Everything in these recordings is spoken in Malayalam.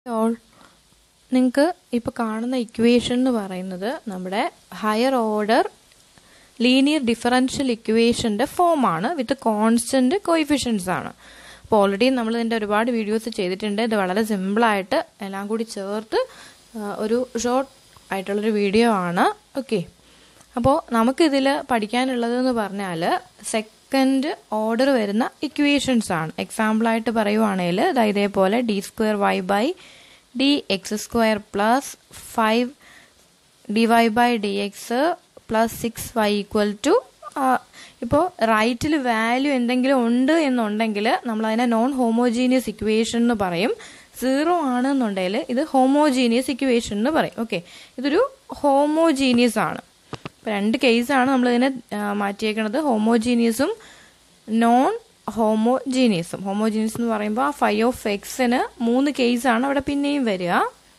ഓൾ നിങ്ങൾക്ക് ഇപ്പോൾ കാണുന്ന ഇക്വേഷൻ എന്ന് പറയുന്നത് നമ്മുടെ ഹയർ ഓർഡർ ലീനിയർ ഡിഫറൻഷ്യൽ ഇക്വേഷൻ്റെ ഫോമാണ് വിത്ത് കോൺസ്റ്റന്റ് കോയിഫിഷ്യൻസ് ആണ് അപ്പോൾ ഓൾറെഡി നമ്മൾ ഇതിൻ്റെ ഒരുപാട് വീഡിയോസ് ചെയ്തിട്ടുണ്ട് ഇത് വളരെ സിമ്പിളായിട്ട് എല്ലാം കൂടി ചേർത്ത് ആ, ഒരു ഷോർട്ട് ആയിട്ടുള്ളൊരു വീഡിയോ ആണ് ഓക്കെ അപ്പോൾ നമുക്കിതിൽ പഠിക്കാനുള്ളതെന്ന് പറഞ്ഞാൽ സെക്കൻഡ് ഓർഡർ വരുന്ന ഇക്വേഷൻസ് ആണ് എക്സാമ്പിളായിട്ട് പറയുവാണെങ്കിൽ ഇതാ ഇതേപോലെ D square Y by D X square plus five D Y by D X plus six Y equal to ഇപ്പോൾ റൈറ്റിൽ വാല്യൂ എന്തെങ്കിലും ഉണ്ട് എന്നുണ്ടെങ്കിൽ നമ്മൾ അതിനെ നോൺ ഹോമോജീനിയസ് ഇക്വേഷൻ എന്ന് പറയും സീറോ ആണെന്നുണ്ടെങ്കിൽ ഇത് ഹോമോജീനിയസ് ഇക്വേഷൻ എന്ന് പറയും ഓക്കെ ഇതൊരു ഹോമോജീനിയസ് ആണ് ഇപ്പം രണ്ട് കേസാണ് നമ്മൾ ഇതിനെ മാറ്റിയേക്കുന്നത് ഹോമോജീനിയസും നോൺ ഹോമോജീനിയസും ഹോമോജീനിയസ് എന്ന് പറയുമ്പോൾ ആ ഫൈവ് ഓഫ് എക്സിന് മൂന്ന് കേസാണ് അവിടെ പിന്നെയും വരിക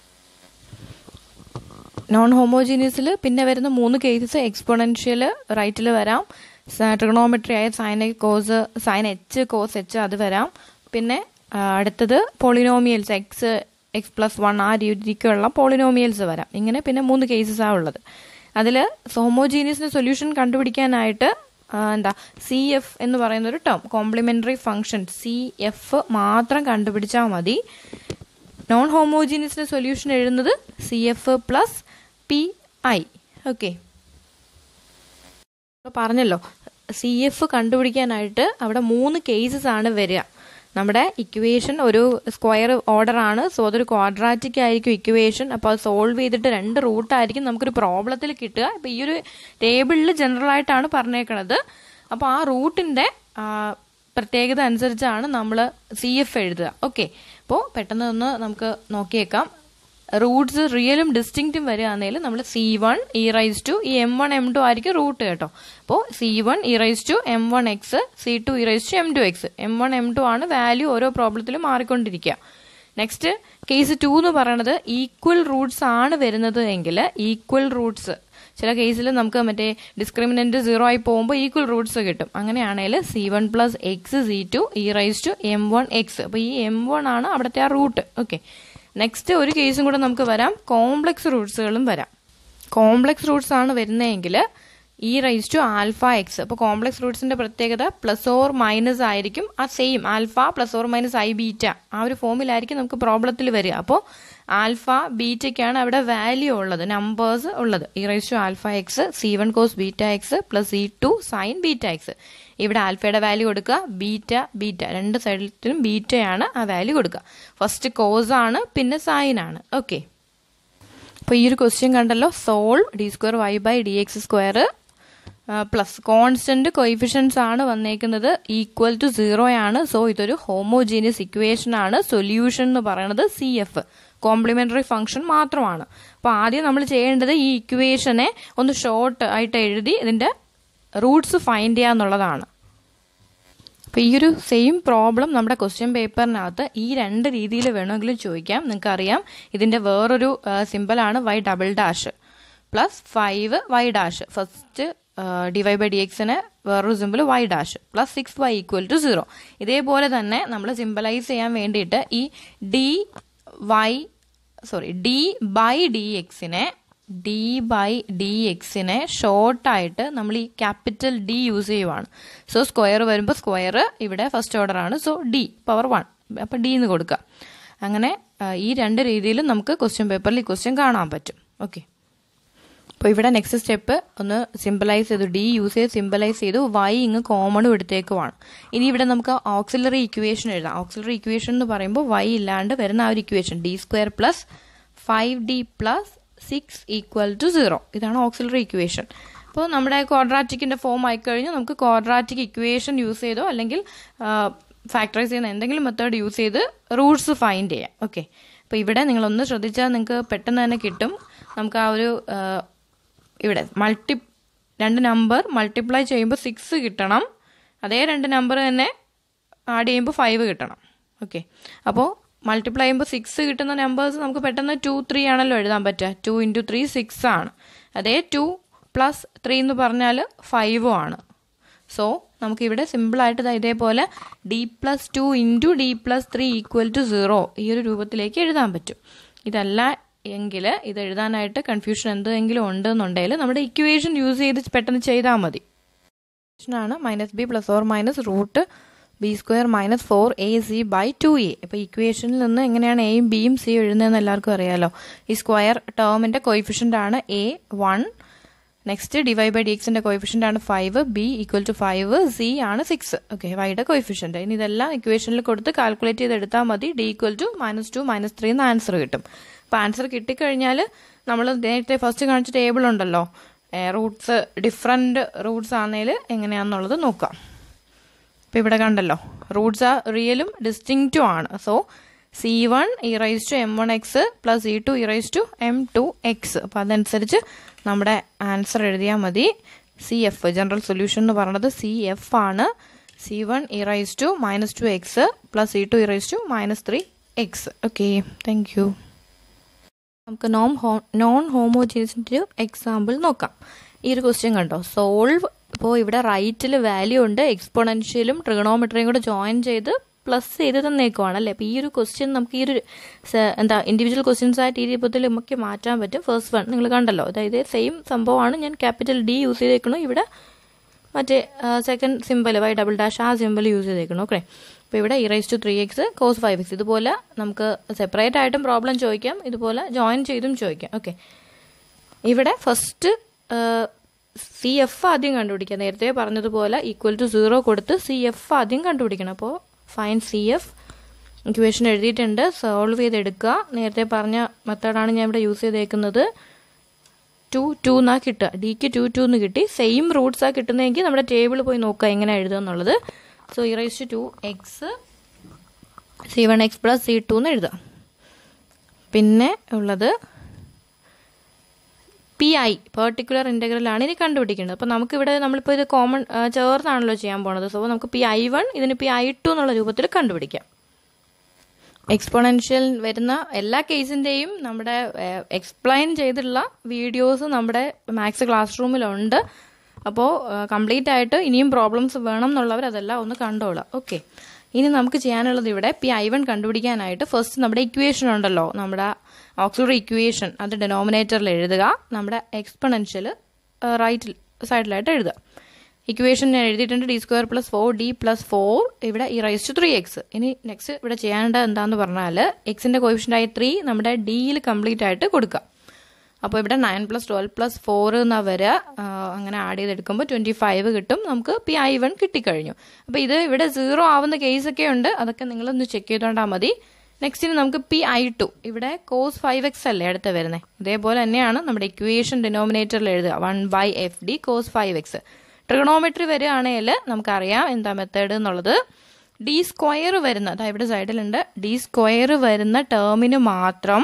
നോൺ ഹോമോജീനിയസിൽ പിന്നെ വരുന്ന മൂന്ന് കേസസ് എക്സ്പോണൻഷ്യൽ റൈറ്റിൽ വരാം ട്രിഗണോമെട്രി ആയ sine cos sine H cos H അത് വരാം പിന്നെ ആ, അടുത്തത് polynomials X X plus one ആ രീതിക്കുള്ള പോളിനോമിയൽസ് വരാം ഇങ്ങനെ പിന്നെ മൂന്ന് കേസസ് ആ ഉള്ളത് അതിൽ ഹോമോജീനിയസിന് സൊല്യൂഷൻ കണ്ടുപിടിക്കാനായിട്ട് ആ, എന്താ സി എഫ് എന്ന് പറയുന്ന ഒരു term complementary function C F മാത്രം കണ്ടുപിടിച്ചാൽ മതി നോൺ ഹോമോജീനിയസിന്റെ സൊല്യൂഷൻ എഴുതുന്നത് C F plus P I okay പറഞ്ഞല്ലോ സി എഫ് കണ്ടുപിടിക്കാനായിട്ട് അവിടെ മൂന്ന് കേസസ് ആണ് വരിക നമ്മുടെ ഇക്വേഷൻ ഒരു സ്ക്വയർ ഓർഡർ ആണ് സോ അതൊരു ക്വാഡ്രാറ്റിക് ആയിരിക്കും ഇക്വേഷൻ അപ്പോൾ അത് സോൾവ് ചെയ്തിട്ട് രണ്ട് റൂട്ടായിരിക്കും നമുക്കൊരു പ്രോബ്ലത്തിൽ കിട്ടുക ഇപ്പം ഈ ഒരു ടേബിളിൽ ജനറൽ ആയിട്ടാണ് പറഞ്ഞേക്കണത് അപ്പോൾ ആ റൂട്ടിന്റെ പ്രത്യേകത അനുസരിച്ചാണ് നമ്മൾ സി എഫ് എഴുതുക ഓക്കെ അപ്പോൾ പെട്ടെന്ന് ഒന്ന് നമുക്ക് നോക്കിയേക്കാം റൂട്ട്സ് റിയലും ഡിസ്റ്റിങ്ക്റ്റും വരികയാണെങ്കിൽ നമ്മൾ C one E raise to ഈ എം വൺ എം ടു ആയിരിക്കും റൂട്ട് കേട്ടോ അപ്പോൾ C one E raise to M one X C two E raise to M two X M one M two ആണ് വാല്യൂ ഓരോ പ്രോബ്ലത്തിലും മാറിക്കൊണ്ടിരിക്കുക നെക്സ്റ്റ് കേസ് ടു എന്ന് പറയുന്നത് ഈക്വൽ റൂട്ട്സ് ആണ് വരുന്നത് എങ്കിൽ ഈക്വൽ റൂട്ട്സ് ചില കേസിൽ നമുക്ക് മറ്റേ ഡിസ്ക്രിമിനന്റ് സീറോ ആയി പോകുമ്പോൾ ഈക്വൽ റൂട്ട്സ് കിട്ടും അങ്ങനെയാണെങ്കിൽ C one plus X C two E raise to M one X അപ്പോൾ ഈ എം വൺ ആണ് അവിടുത്തെ ആ റൂട്ട് ഓക്കെ നെക്സ്റ്റ് ഒരു കേസും കൂടെ നമുക്ക് വരാം കോംപ്ലക്സ് റൂട്ട്സുകളും വരാം കോംപ്ലക്സ് റൂട്ട്സ് ആണ് വരുന്നതെങ്കിൽ E raise to alpha X അപ്പോൾ കോംപ്ലക്സ് റൂട്ട്സിന്റെ പ്രത്യേകത പ്ലസ് ഓർ മൈനസ് ആയിരിക്കും ആ same alpha plus or minus I beta ആ ഒരു ഫോമിലായിരിക്കും നമുക്ക് പ്രോബ്ലത്തിൽ വരിക അപ്പോൾ ആൽഫ ബീറ്റയ്ക്കാണ് അവിടെ വാല്യൂ ഉള്ളത് നമ്പേഴ്സ് ഉള്ളത് E raise to alpha X C one cos beta X plus C two sine beta X ഇവിടെ ആൽഫയുടെ വാല്യൂ കൊടുക്കുക ബീറ്റ ബീറ്റ രണ്ട് സൈഡിലും ബീറ്റയാണ് ആ വാല്യൂ കൊടുക്കുക ഫസ്റ്റ് കോസ് ആണ് പിന്നെ സൈൻ ആണ് ഓക്കെ അപ്പോൾ ഈ ഒരു ക്വസ്റ്റ്യൻ കണ്ടല്ലോ solve D square Y by D X square plus constant coefficients ആണ് വന്നേക്കുന്നത് ഈക്വൽ ടു സീറോ ആണ് സോ ഇതൊരു ഹോമോജീനിയസ് ഇക്വേഷൻ ആണ് സൊല്യൂഷൻ എന്ന് പറയുന്നത് സി എഫ് കോംപ്ലിമെന്ററി ഫംഗ്ഷൻ മാത്രമാണ് അപ്പോൾ ആദ്യം നമ്മൾ ചെയ്യേണ്ടത് ഈ ഇക്വേഷനെ ഒന്ന് ഷോർട്ട് ആയിട്ട് എഴുതി ഇതിന്റെ റൂട്ട്സ് ഫൈൻഡ് ചെയ്യുക എന്നുള്ളതാണ് അപ്പോൾ ഈ ഒരു സെയിം പ്രോബ്ലം നമ്മുടെ ക്വസ്റ്റ്യൻ പേപ്പറിനകത്ത് ഈ രണ്ട് രീതിയിൽ വേണമെങ്കിലും ചോദിക്കാം നിങ്ങൾക്ക് അറിയാം ഇതിന്റെ വേറൊരു സിമ്പിളാണ് Y double dash plus five Y dash first D Y by D എക്സിന് വേറൊരു simple Y dash plus six Y equal to zero ഇതേപോലെ തന്നെ നമ്മൾ സിമ്പിളൈസ് ചെയ്യാൻ വേണ്ടിയിട്ട് ഈ D Y sorry D by D എക്സിനെ ഡി ബൈ ഡി എക്സിനെ ഷോർട്ടായിട്ട് നമ്മൾ ഈ ക്യാപിറ്റൽ ഡി യൂസ് ചെയ്യുവാണ് സോ സ്ക്വയർ വരുമ്പോൾ സ്ക്വയർ ഇവിടെ ഫസ്റ്റ് ഓർഡർ ആണ് സോ ഡി പവർ വൺ അപ്പം ഡി എന്ന് കൊടുക്കുക അങ്ങനെ ആ, ഈ രണ്ട് രീതിയിലും നമുക്ക് ക്വസ്റ്റ്യൻ പേപ്പറിൽ ഈ ക്വസ്റ്റ്യൻ കാണാൻ പറ്റും ഓക്കെ അപ്പോൾ ഇവിടെ നെക്സ്റ്റ് സ്റ്റെപ്പ് ഒന്ന് സിമ്പിളൈസ് ചെയ്തു ഡി യൂസ് ചെയ്ത് സിമ്പിളൈസ് ചെയ്തു വൈ ഇങ്ങ് കോമണും എടുത്തേക്കുവാണ് ഇനി ഇവിടെ നമുക്ക് ഓക്സിലറി ഇക്വേഷൻ എഴുതാം ഓക്സിലറി ഇക്വേഷൻ എന്ന് പറയുമ്പോൾ വൈ ഇല്ലാണ്ട് വരുന്ന ആ ഒരു equation D square plus five D plus six equal to zero ഇതാണ് ഓക്സിലറി ഇക്വേഷൻ അപ്പോൾ നമ്മുടെ ക്വാഡ്രാറ്റിക്കിന്റെ ഫോം ആയിക്കഴിഞ്ഞാൽ നമുക്ക് ക്വാഡ്രാറ്റിക് ഇക്വേഷൻ യൂസ് ചെയ്തോ അല്ലെങ്കിൽ ഫാക്ടറൈസ് ചെയ്യുന്ന എന്തെങ്കിലും മെത്തേഡ് യൂസ് ചെയ്ത് റൂട്ട്സ് ഫൈൻഡ് ചെയ്യാം ഓക്കെ അപ്പോൾ ഇവിടെ നിങ്ങളൊന്ന് ശ്രദ്ധിച്ചാൽ നിങ്ങൾക്ക് പെട്ടെന്ന് തന്നെ കിട്ടും നമുക്ക് ആ ഒരു ആ, ഇവിടെ മൾട്ടി രണ്ട് നമ്പർ മൾട്ടിപ്ലൈ ചെയ്യുമ്പോൾ സിക്സ് കിട്ടണം അതേ രണ്ട് നമ്പർ തന്നെ ആഡ് ചെയ്യുമ്പോൾ ഫൈവ് കിട്ടണം ഓക്കെ അപ്പോൾ മൾട്ടിപ്ലൈ ചെയ്യുമ്പോൾ സിക്സ് കിട്ടുന്ന നമ്പേഴ്സ് നമുക്ക് പെട്ടെന്ന് ടു ത്രീ ആണല്ലോ എഴുതാൻ പറ്റുക ടു ഇൻറ്റു ത്രീ സിക്സ് ആണ് അതേ ടു പ്ലസ് ത്രീ എന്ന് പറഞ്ഞാൽ ഫൈവും ആണ് സോ നമുക്ക് ഇവിടെ സിമ്പിളായിട്ട് ദാ ഇതേപോലെ D plus two into D plus three equal to zero ഈ ഒരു രൂപത്തിലേക്ക് എഴുതാൻ പറ്റും ഇതല്ല എങ്കിൽ ഇത് എഴുതാനായിട്ട് കൺഫ്യൂഷൻ എന്തെങ്കിലും ഉണ്ടെന്നുണ്ടെങ്കിൽ നമ്മുടെ ഇക്വേഷൻ യൂസ് ചെയ്ത് പെട്ടെന്ന് ചെയ്താൽ മതി ആണ് minus B plus or minus root B square minus four A C by two A അപ്പോൾ ഇക്വേഷനിൽ നിന്ന് എങ്ങനെയാണ് എയും ബിയും സിയും എഴുതുന്നതെന്ന് എല്ലാവർക്കും അറിയാലോ ഈ സ്ക്വയർ ടേമിൻ്റെ കോയിഫിഷ്യൻ്റ് ആണ് A one next D Y by D എക്സിന്റെ കോയിഫിഷ്യൻ്റ് ആണ് five B equal to five C ആണ് സിക്സ് ഓക്കെ വൈയുടെ കോയിഫിഷ്യൻ്റ് ഇനി ഇതെല്ലാം ഇക്വേഷനിൽ കൊടുത്ത് കാൽക്കുലേറ്റ് ചെയ്ത് എടുത്താൽ മതി D equal to minus two minus three എന്ന് ആൻസർ കിട്ടും അപ്പോൾ ആൻസർ കിട്ടിക്കഴിഞ്ഞാൽ നമ്മൾ നേരത്തെ ഫസ്റ്റ് കാണിച്ച ടേബിൾ ഉണ്ടല്ലോ റൂട്ട്സ് ഡിഫറെൻറ്റ് റൂട്ട്സ് ആണെങ്കിൽ എങ്ങനെയാണെന്നുള്ളത് നോക്കാം ഇപ്പോൾ ഇവിടെ കണ്ടല്ലോ റൂട്ട്സ് ആ റിയലും ഡിസ്റ്റിങ്റ്റും ആണ് so C one E raise to M one X plus E two E raise to M two X അപ്പോൾ അതനുസരിച്ച് നമ്മുടെ ആൻസർ എഴുതിയാൽ മതി സി എഫ് ജനറൽ സൊല്യൂഷൻ എന്ന് പറയുന്നത് സി എഫ് ആണ് C one E raise to minus two X plus E two E raise to minus three X okay thank you നമുക്ക് നോൺ ഹോ നോൺ ഹോമോജീനിയസിൻ്റെ എക്സാമ്പിൾ നോക്കാം ഈ ഒരു ക്വസ്റ്റ്യൻ കണ്ടോ സോൾവ് ഇപ്പോൾ ഇവിടെ റൈറ്റിൽ വാല്യൂ ഉണ്ട് എക്സ്പോണൻഷ്യലും ട്രിഗണോമെട്രിയും കൂടെ ജോയിൻ ചെയ്ത് പ്ലസ് ചെയ്ത് തന്നേക്കുവാണ് അല്ലേ അപ്പോൾ ഈ ഒരു ക്വസ്റ്റ്യൻ നമുക്ക് ഈ ഒരു എന്താ ഇൻഡിവിജ്വൽ ക്വസ്റ്റ്യൻസ് ആയിട്ട് ഈ രൂപത്തിൽ നമുക്ക് മാറ്റാൻ പറ്റും ഫസ്റ്റ് വൺ നിങ്ങൾ കണ്ടല്ലോ അതായത് സെയിം സംഭവമാണ് ഞാൻ ക്യാപിറ്റൽ ഡി യൂസ് ചെയ്തേക്കണു ഇവിടെ മറ്റേ second simple Y double dash ആ സിമ്പിൾ യൂസ് ചെയ്തേക്കണം ഓക്കെ അപ്പോൾ ഇവിടെ E raise to three X cos five X ഇതുപോലെ നമുക്ക് സെപ്പറേറ്റ് ആയിട്ടും പ്രോബ്ലം ചോദിക്കാം ഇതുപോലെ ജോയിൻ ചെയ്തും ചോദിക്കാം ഓക്കെ ഇവിടെ ഫസ്റ്റ് സി എഫ് ആദ്യം കണ്ടുപിടിക്കാം നേരത്തെ പറഞ്ഞതുപോലെ ഈക്വൽ ടു സീറോ കൊടുത്ത് സി എഫ് ആദ്യം കണ്ടുപിടിക്കണം അപ്പോൾ ഫൈൻ സി എഫ് ഇക്വേഷൻ എഴുതിയിട്ടുണ്ട് സോൾവ് ചെയ്തെടുക്കുക നേരത്തെ പറഞ്ഞ മെത്തേഡാണ് ഞാൻ ഇവിടെ യൂസ് ചെയ്തേക്കുന്നത് ടു ടു എന്നാ കിട്ടുക ഡിക്ക് ടു ടു എന്ന് കിട്ടി സെയിം റൂട്ട്സ് ആ കിട്ടുന്നതെങ്കിൽ നമ്മുടെ ടേബിൾ പോയി നോക്കുക എങ്ങനെ എഴുതുക എന്നുള്ളത് so E raise to X C one X plus C two എന്ന് എഴുതാം പിന്നെ ഉള്ളത് പി ഐ പെർട്ടിക്കുലർ ഇൻ്റഗ്രലാണ് ഇനി കണ്ടുപിടിക്കേണ്ടത് അപ്പോൾ നമുക്കിവിടെ നമ്മളിപ്പോൾ ഇത് കോമൺ ചേർന്നാണല്ലോ ചെയ്യാൻ പോണത് സോ നമുക്ക് പി ഐ വൺ ഇതിന് പി ഐ ടു എന്നുള്ള രൂപത്തിൽ കണ്ടുപിടിക്കാം എക്സ്പോണൻഷ്യൽ വരുന്ന എല്ലാ കേസിൻ്റെയും നമ്മുടെ എക്സ്പ്ലെയിൻ ചെയ്തിട്ടുള്ള വീഡിയോസ് നമ്മുടെ മാത്സ് ക്ലാസ് റൂമിലുണ്ട് അപ്പോൾ കംപ്ലീറ്റ് ആയിട്ട് ഇനിയും പ്രോബ്ലംസ് വേണം എന്നുള്ളവർ അതെല്ലാം ഒന്ന് കണ്ടോളാം ഓക്കെ ഇനി നമുക്ക് ചെയ്യാനുള്ളത് ഇവിടെ പി ഐ വൺ കണ്ടുപിടിക്കാനായിട്ട് ഫസ്റ്റ് നമ്മുടെ ഇക്വേഷൻ ഉണ്ടല്ലോ നമ്മുടെ ഓക്സിലറി ഇക്വേഷൻ അത് ഡെനോമിനേറ്ററിൽ എഴുതുക നമ്മുടെ എക്സ്പൊണൻഷ്യൽ റൈറ്റ് സൈഡിലായിട്ട് എഴുതുക ഇക്വേഷൻ ഞാൻ എഴുതിയിട്ടുണ്ട് D square plus four D plus four ഇവിടെ ഈ റൈസ് ടു ത്രീ എക്സ് ഇനി നെക്സ്റ്റ് ഇവിടെ ചെയ്യേണ്ടത് എന്താന്ന് പറഞ്ഞാൽ എക്സിന്റെ കോയിഫിഷ്യൻ്റ് ആയി ത്രീ നമ്മുടെ ഡിയിൽ കംപ്ലീറ്റ് ആയിട്ട് കൊടുക്കുക അപ്പോൾ ഇവിടെ nine plus twelve plus four എന്നാ വരിക അങ്ങനെ ആഡ് ചെയ്തെടുക്കുമ്പോൾ ട്വൻറ്റി ഫൈവ് കിട്ടും നമുക്ക് പി ഐ വൺ കിട്ടിക്കഴിഞ്ഞു അപ്പോൾ ഇത് ഇവിടെ സീറോ ആവുന്ന കേസൊക്കെ ഉണ്ട് അതൊക്കെ നിങ്ങളൊന്ന് ചെക്ക് ചെയ്തോണ്ടാൽ മതി നെക്സ്റ്റിന് നമുക്ക് പി ഐ ടു ഇവിടെ കോസ് ഫൈവ് എക്സ് അല്ലേ അടുത്ത് വരുന്നത് ഇതേപോലെ തന്നെയാണ് നമ്മുടെ ഇക്വേഷൻ ഡിനോമിനേറ്ററിൽ എഴുതുക one by F D cos five X trigonometry വരികയാണെങ്കിൽ നമുക്കറിയാം എന്താ മെത്തേഡ് എന്നുള്ളത് ഡി സ്ക്വയർ വരുന്ന അതായത് ഇവിടെ സൈഡിലുണ്ട് ഡി സ്ക്വയർ വരുന്ന ടേമിന് മാത്രം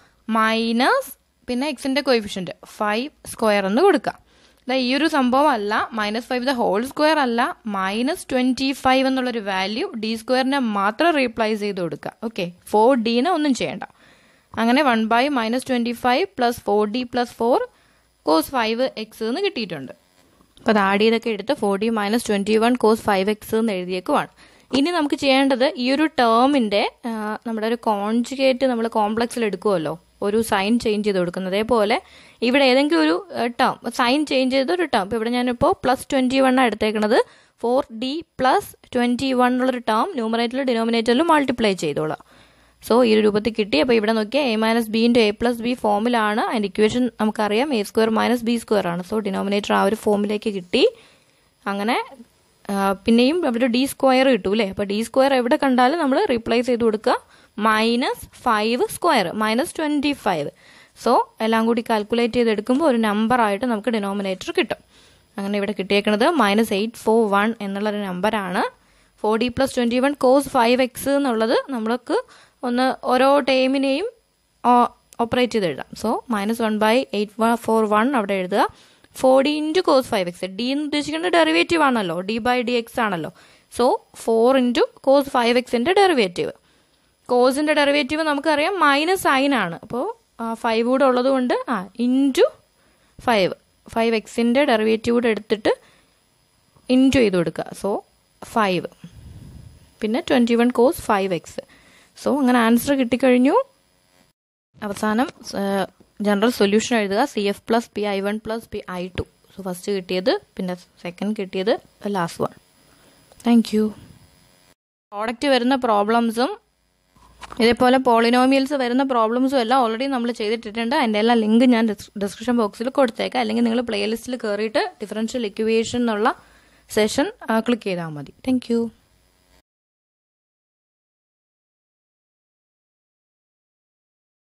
മൈനസ് പിന്നെ എക്സിന്റെ കോയിഫിഷ്യന്റ് ഫൈവ് സ്ക്വയർ എന്ന് കൊടുക്കുക അതാ ഈ ഒരു സംഭവം അല്ല minus five the whole square അല്ല മൈനസ് ട്വന്റി ഫൈവ് എന്നുള്ളൊരു വാല്യൂ ഡി സ്ക്വയറിനെ മാത്രം റീപ്ലേസ് ചെയ്ത് കൊടുക്കുക ഓക്കെ ഫോർ ഡീനെ ഒന്നും ചെയ്യണ്ട അങ്ങനെ one by minus twenty five plus four D plus four cos five X എന്ന് കിട്ടിയിട്ടുണ്ട് അപ്പോൾ അത് ആഡ് ചെയ്തൊക്കെ എടുത്ത് four D minus twenty one cos five X എന്ന് എഴുതിയേക്കുവാണ് ഇനി നമുക്ക് ചെയ്യേണ്ടത് ഈ ഒരു ടേമിന്റെ നമ്മുടെ ഒരു കോൺജുഗേറ്റ് നമ്മൾ കോംപ്ലക്സിൽ എടുക്കുമല്ലോ ഒരു സൈൻ ചേഞ്ച് ചെയ്ത് കൊടുക്കുന്നത് അതേപോലെ ഇവിടെ ഏതെങ്കിലും ഒരു ടേം സൈൻ ചേഞ്ച് ചെയ്ത ഒരു ടേം ഇപ്പോൾ ഇവിടെ ഞാനിപ്പോൾ പ്ലസ് ട്വൻറ്റി വൺ എടുത്തേക്കുന്നത് four D plus twenty one എന്നുള്ളൊരു ടേം ന്യൂമറേറ്ററിലും ഡിനോമിനേറ്ററിലും മൾട്ടിപ്ലൈ ചെയ്തോളാം സോ ഈ ഒരു രൂപത്തിൽ കിട്ടി അപ്പോൾ ഇവിടെ നോക്കിയാൽ A minus B into A plus B ഫോമിലാണ് അതിൻ്റെ ഇക്വേഷൻ നമുക്കറിയാം A square minus B square ആണ് സോ ഡിനോമിനേറ്റർ ആ ഒരു ഫോമിലേക്ക് കിട്ടി അങ്ങനെ പിന്നെയും അവിടെ ഡി സ്ക്വയർ കിട്ടും അല്ലേ അപ്പോൾ ഡി സ്ക്വയർ എവിടെ കണ്ടാലും നമ്മൾ റീപ്ലേസ് ചെയ്ത് കൊടുക്കുക minus five square minus twenty five so എല്ലാം കൂടി കാൽക്കുലേറ്റ് ചെയ്തെടുക്കുമ്പോൾ ഒരു നമ്പർ ആയിട്ട് നമുക്ക് ഡിനോമിനേറ്റർ കിട്ടും അങ്ങനെ ഇവിടെ കിട്ടിയേക്കുന്നത് മൈനസ് എയ്റ്റ് ഫോർ വൺ എന്നുള്ളൊരു നമ്പറാണ് four D plus twenty one cos five X എന്നുള്ളത് നമ്മൾക്ക് ഒന്ന് ഓരോ ടൈമിനെയും ഓപ്പറേറ്റ് ചെയ്ത് എഴുതാം so minus one by eight one four one അവിടെ എഴുതുക four D into cos five X D എന്ന് ഉദ്ദേശിക്കുന്നത് ഡെറിവേറ്റീവ് ആണല്ലോ ഡി ബൈ ഡി എക്സ് ആണല്ലോ so four into cos five എക്സിൻ്റെ ഡെറിവേറ്റീവ് കോസിൻ്റെ ഡെറിവേറ്റീവ് നമുക്കറിയാം മൈനസ് സൈൻ ആണ് അപ്പോൾ ഫൈവ് കൂടെ ഉള്ളത് കൊണ്ട് ആ ഇൻറ്റു ഫൈവ് ഫൈവ് എക്സിൻ്റെ ഡെറിവേറ്റീവ് കൂടെ എടുത്തിട്ട് ഇൻറ്റു ചെയ്ത് കൊടുക്കുക സോ ഫൈവ് പിന്നെ twenty one cos five X so അങ്ങനെ ആൻസർ കിട്ടിക്കഴിഞ്ഞു അവസാനം ജനറൽ സൊല്യൂഷൻ എഴുതുക C F plus P I one plus P I two so first കിട്ടിയത് പിന്നെ സെക്കൻഡ് കിട്ടിയത് last one thank you product വരുന്ന പ്രോബ്ലംസും ഇതേപോലെ പോളിനോമിയൽസ് വരുന്ന പ്രോബ്ലംസും എല്ലാം ഓൾറെഡി നമ്മൾ ചെയ്തിട്ടിട്ടുണ്ട് അതിൻ്റെ എല്ലാം ലിങ്ക് ഞാൻ ഡിസ്ക്രിപ്ഷൻ ബോക്സിൽ കൊടുത്തേക്കാം അല്ലെങ്കിൽ നിങ്ങൾ പ്ലേലിസ്റ്റിൽ കയറിയിട്ട് ഡിഫറൻഷ്യൽ ഇക്വേഷൻ എന്നുള്ള സെഷൻ ക്ലിക്ക് ചെയ്താൽ മതി താങ്ക്